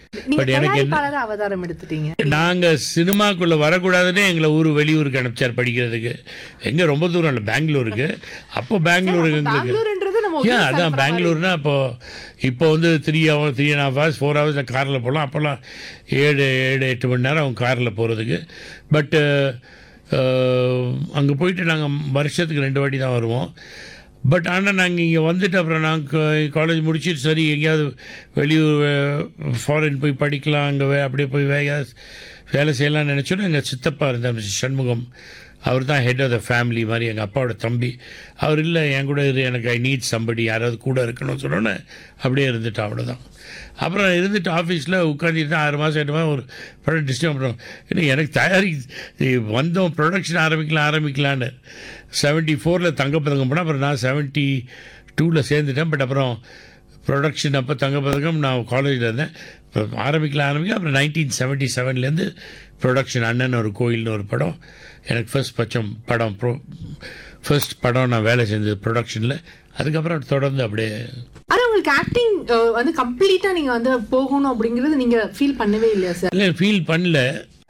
நீங்க பட் எனக்கு என்ன தயாரிப்பாளர் அவதாரம் எடுத்துட்டீங்க நாங்க சினிமாக்குள்ள வரக்கூடாதுன்னே எங்களை ஊர் வெளியூருக்கு அனுப்பிச்சார் படிக்கிறதுக்கு எங்க ரொம்ப தூரம் இல்லை பெங்களூருக்கு அப்போ பெங்களூருக்கு எங்களுக்கு பெங்களூர்ன்றது நம்ம ஏன் அதான் பெங்களூர்னா அப்போ இப்போ வந்து three hour three and half hours four hours காரில் போகலாம் அப்போல்லாம் ஏழு ஏழு எட்டு மணி நேரம் அவங்க காரில் போகிறதுக்கு பட்டு அங்கே போயிட்டு நாங்கள் வருஷத்துக்கு ரெண்டு வாட்டி தான் வருவோம் பட் ஆனால் நாங்கள் இங்கே வந்துட்டு அப்புறம் நாங்கள் காலேஜ் முடிச்சிட்டு சரி எங்கேயாவது வெளியூர் ஃபாரின் போய் படிக்கலாம் அங்கே வே அப்படியே போய் வேக வேலை செய்யலாம்னு நினச்சோன்னா எங்கள் சித்தப்பா இருந்தார் மிஸ்டர் சண்முகம் அவர் தான் ஹெட் ஆஃப் த ஃபேமிலி மாதிரி எங்கள் அப்பாவோட தம்பி அவர் இல்லை என் கூட இரு எனக்கு ஐ நீட் சம்படி யாராவது கூட இருக்கணும்னு சொன்னோன்னே அப்படியே இருந்துட்டு அவ்வளோதான் அப்புறம் இருந்துட்டு ஆஃபீஸில் உட்காந்துட்டு ஆறு மாதம் எட்டு மாதம் ஒரு படம் டிஸ்டர்ப் பண்ணுறோம் இல்லை எனக்கு தயாரி வந்தோம் ப்ரொடக்ஷன் ஆரம்பிக்கலாம் ஆரம்பிக்கலான்னு செவன்ட்டி ஃபோரில் தங்கப்பதக்கம் போனால் அப்புறம் நான் செவன்ட்டி டூவில் சேர்ந்துட்டேன் பட் அப்புறம் ப்ரொடக்ஷன் அப்போ தங்கப்பதக்கம் நான் காலேஜில் இருந்தேன் இப்போ ஆரம்பிக்கலாம் ஆரம்பிக்கலாம் அப்புறம் நைன்டீன் செவன்ட்டி செவன்லேருந்து ப்ரொடக்ஷன் அண்ணன் ஒரு கோயில்னு ஒரு படம் எனக்கு ஃபர்ஸ்ட் பச்சம் படம் ப்ரோ ஃபர்ஸ்ட் படம் நான் வேலை செஞ்சது ப்ரொடக்ஷனில் அதுக்கப்புறம் தொடர்ந்து அப்படியே ஆனா உங்களுக்கு ஆக்டிங் வந்து கம்ப்ளீட்டா நீங்க வந்து போகணும் அப்படிங்கறது நீங்க ஃபீல் பண்ணவே இல்லையா சார் இல்லை ஃபீல் பண்ணல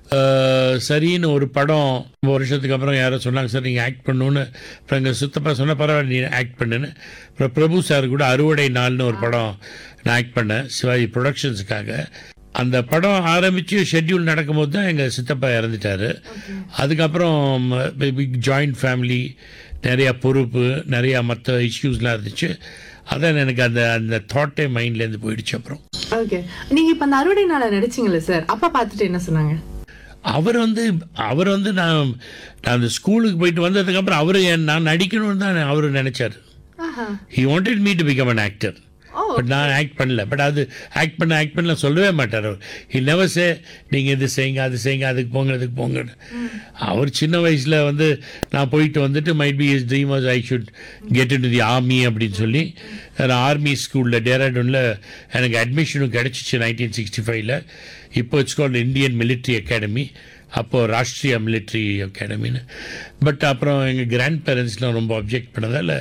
அஹ், சரின்னு ஒரு படம் ரொம்ப வருஷத்துக்கு அப்புறம் யாரோ சொன்னாங்க சார் நீங்கள் ஆக்ட் பண்ணணுன்னு அப்புறம் எங்கள் சித்தப்பா சொன்ன பரவாயில்ல நீ ஆக்ட் பண்ணுன்னு அப்புறம் பிரபு சார் கூட அறுவடை நாள்னு ஒரு படம் நான் ஆக்ட் பண்ணேன் சிவாஜி ப்ரொடக்ஷன்ஸுக்காக அந்த படம் ஆரம்பித்து ஷெட்யூல் நடக்கும்போது தான் எங்கள் சித்தப்பா இறந்துட்டார் அதுக்கப்புறம் பிக் ஜாயிண்ட் ஃபேமிலி நிறையா பொறுப்பு நிறையா மற்ற இஷ்யூஸ்லாம் இருந்துச்சு அதான் எனக்கு அந்த அந்த தாட்டே மைண்ட்லேருந்து போயிடுச்சு அப்புறம் ஓகே நீங்க இப்ப அந்த அறுவடை நாள நடிச்சீங்கல்ல சார் அப்பா பார்த்துட்டு என்ன சொன்னாங்க அவர் வந்து அவர் வந்து நான் நான் அந்த ஸ்கூலுக்கு போயிட்டு வந்ததுக்கப்புறம் அவர் நான் நடிக்கணும்னு தான் அவர் நினைச்சார் ஆஹா he wanted me to become an actor oh but நான் ஆக்ட் பண்ணல பட் அது ஆக்ட் பண்ண ஆக்ட் பண்ணல சொல்லவே மாட்டார் அவர் ஹி நெவர் சே நீங்கள் இது செய்யுங்க அது செய்யுங்க அதுக்கு போங்க அதுக்கு போங்கன்னு அவர் சின்ன வயசில் வந்து நான் போயிட்டு வந்துட்டு might be his dream was I should get into the army அப்படின்னு சொல்லி நான் ஆர்மி ஸ்கூலில் டேராடூனில் எனக்கு அட்மிஷனும் கிடச்சிச்சு நைன்டீன் சிக்ஸ்டி ஃபைவ்ல இப்போ it's called Indian military academy அப்போது ராஷ்ட்ரிய மிலிட்ரி அகாடமின்னு பட் அப்புறம் எங்கள் கிராண்ட் பேரண்ட்ஸ்லாம் ரொம்ப அப்ஜெக்ட் பண்ணதால்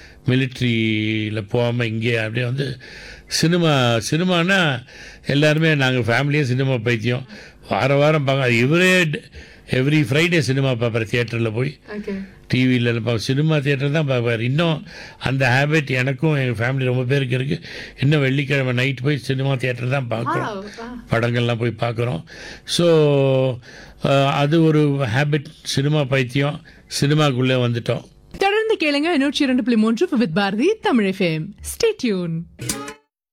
மிலிட்ரியில் போகாமல் இங்கே அப்படியே வந்து சினிமா சினிமானா எல்லாருமே நாங்கள் ஃபேமிலியே சினிமா பைத்தியம் வார வாரம் பார்க்க இவரே எவ்ரி ஃப்ரைடே சினிமா பார்ப்பார் தியேட்டரில் போய் ஓகே டிவியில் சினிமா தியேட்டர் தான் பார்ப்பார் இன்னும் அந்த ஹேபிட் எனக்கும் எங்கள் ஃபேமிலி ரொம்ப பேருக்கு இருக்குது இன்னும் வெள்ளிக்கிழமை நைட் போய் சினிமா தியேட்டர் தான் பார்க்குறோம் படங்கள்லாம் போய் பார்க்குறோம் ஸோ அது ஒரு ஹேபிட் சினிமா பைத்தியம் சினிமாக்குள்ளே வந்துட்டோம் தொடர்ந்து கேளுங்க நூற்றி இரண்டு புள்ளி மூன்று with Bharati Tamil FM stay tune